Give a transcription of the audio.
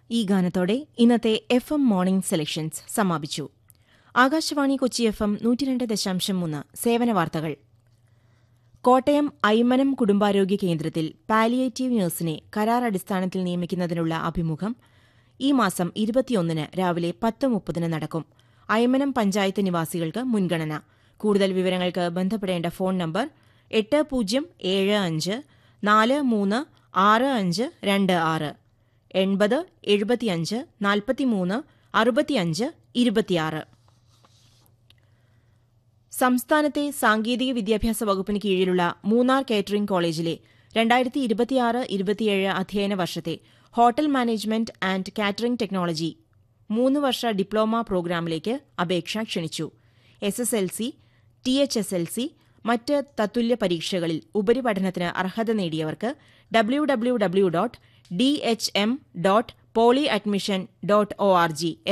ഈ ഗാനത്തോടെ ഇന്നത്തെ F M morning selections സമാപിച്ചു ആകാശവാണി കൊച്ചി എഫ് എം നൂറ്റിരണ്ട് ദശാംശം മൂന്ന് സേവന വാർത്തകൾ കോട്ടയം ഐമനം കുടുംബാരോഗ്യ കേന്ദ്രത്തിൽ പാലിയേറ്റീവ് നഴ്സിനെ കരാർ അടിസ്ഥാനത്തിൽ നിയമിക്കുന്നതിനുള്ള അഭിമുഖം ഈ മാസം ഇരുപത്തിയൊന്നിന് രാവിലെ പത്ത് മുപ്പതിന് നടക്കും ഐമനം പഞ്ചായത്ത് നിവാസികൾക്ക് മുൻഗണന കൂടുതൽ വിവരങ്ങൾക്ക് ബന്ധപ്പെടേണ്ട ഫോൺ നമ്പർ എട്ട് പൂജ്യം ഏഴ് അഞ്ച് നാല് മൂന്ന് ആറ് അഞ്ച് രണ്ട് ആറ് എൺപത് എഴുപത്തിയഞ്ച് നാൽപ്പത്തിമൂന്ന് അറുപത്തിയഞ്ച് ഇരുപത്തിയാറ് സംസ്ഥാനത്തെ സാങ്കേതിക വിദ്യാഭ്യാസ വകുപ്പിന് കീഴിലുള്ള മൂന്നാർ കേറ്ററിംഗ് കോളേജിലെ രണ്ടായിരത്തി ഇരുപത്തിയാറ് ഇരുപത്തിയേഴ് അധ്യയന വർഷത്തെ hotel management and catering technology മൂന്ന് വർഷ ഡിപ്ലോമ പ്രോഗ്രാമിലേക്ക് അപേക്ഷ ക്ഷണിച്ചു S S L C T H S L C മറ്റ് തത്തുല്യ പരീക്ഷകളിൽ ഉപരിപഠനത്തിന് അർഹത നേടിയവർക്ക് W W W dot D H M dot poly admission dot O R G